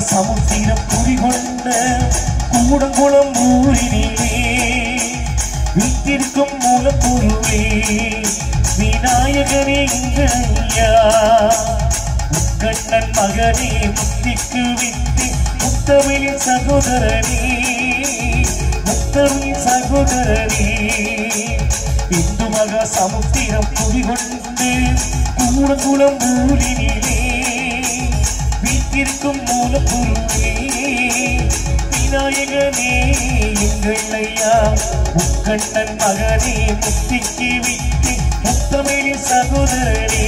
சமுத்திரம் குடிகொண்ட கூடங்குளம் ஊரினிலே வீட்டிற்கும் மூலப்பொருளே விநாயகனே எங்கள் ஐயா முக்கண்ணன் மகனே முத்திக்கு வித்தி முத்தமிழின் சகோதரனே முத்தமிழின் சகோதரனே இந்து மகா சமுத்திரம் குடிகொண்டு கூடங்குளம் ஊரினிலே வீட்டிற்கும் மூலப்பொருளே விநாயகனே எங்கள் ஐயா முக்கண்ணன் மகனே முத்திக்கு விட்டு முத்தமிழின் சகோதரனே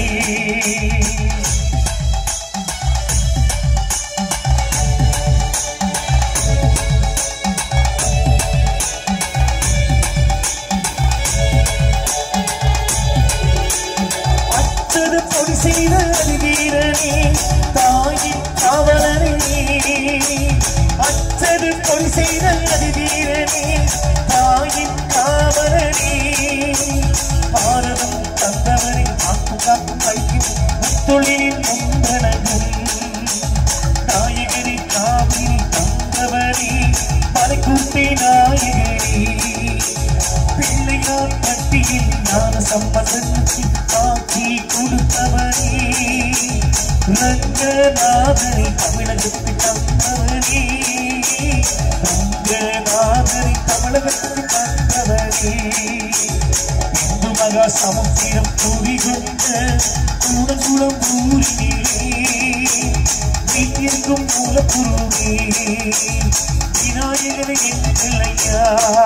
அச்சது பொடி செய்த அறிவீரனே தாயின் காவலனே அச்சது பொடி செய்த அறிவீரனே தாயின் காவலனே பாரதம் தந்தவனை காக்கும் காக்கும் வைக்கும் தொழிலின் முந்தனகும் நாயகரி காவிரி தந்தவனே மலைக்குட்டி நாயகரி பிள்ளையார் பட்டியில் ஞான சம்பந்தனுக்கு ஆட்சி கொடுத்தவனே ரங்கநாதனை தமிழகத்துக்கு தந்தவனே ரங்கநாதனை தமிழகத்துக்கு தந்தவனே இந்து மகா சமுத்திரம் கூறிகொண்ட கூடங்குளம் ஊரினிலே வீட்டிற்கும் மூலப்புருவே விநாயகனை எங்கள் ஐயா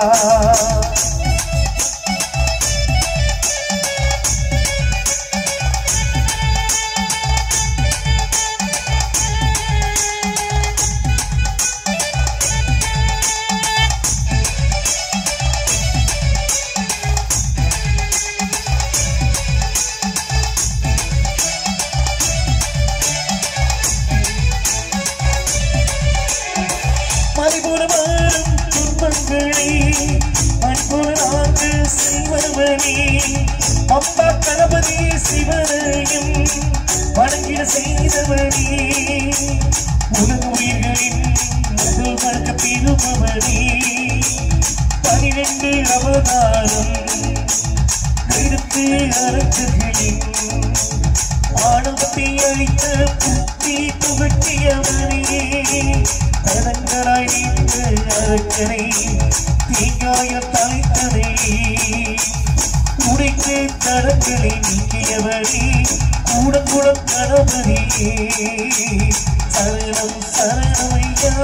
மறைபுறமாறும் துன்பங்களே அன்புறாங்க செய்வனே அப்பா கணபதி சிவனையும் வணங்கிட செய்தவனே உலக உயிர்களின் முதல் வழக்க பெருமவனே பனிரெண்டு அவதாரம் கருத்து அரங்குகளின் ஆணவத்தை அழித்த புத்தி புகட்டியவனே தனங்களாய் நீங்க அரக்கனை தீங்காய தலைத்தனை உடைத்து தடங்களை நீக்கியவனே கூட கூட கணவனே சரணம் சரணமையா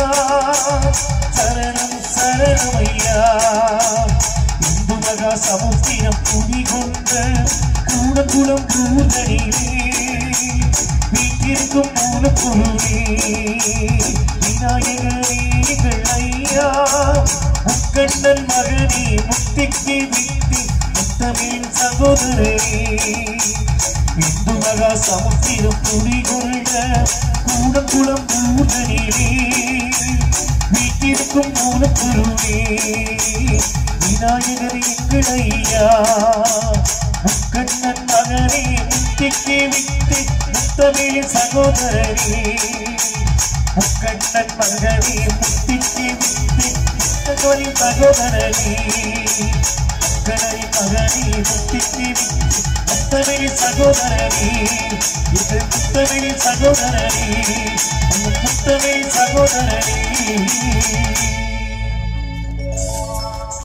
சரணம் சரணமையா இந்து மகா சமுத்திரம் குடிகொண்ட கூடங்குளம் கூதனிலே வீட்டிற்கும் மூலப்பொருளே விநாயகரே எங்கள் ஐயா முக்கண்ணன் மகனே முத்திக்கு வித்தி முத்தமிழ் சகோதரனே இந்து மகா சமுத்திரம் குடிகொண்ட கூடங்குளம் கூதனிலே வீட்டிற்கும் மூலப்பொருளே விநாயகர் எங்கள் ஐயா முக்கண்ணன் மகனே முத்திக்கு விட்டு முத்தமிழ் சகோதரனே முக்கண்ணன் மகனே முத்திக்கு விட்டு முத்தமிழ் சகோதரனே முக்கணை மகனே முத்திக்கு விட்டு முத்தமிழ் சகோதரனே இது முத்தமிழ் சகோதரனே முத்தமிழ் சகோதரனே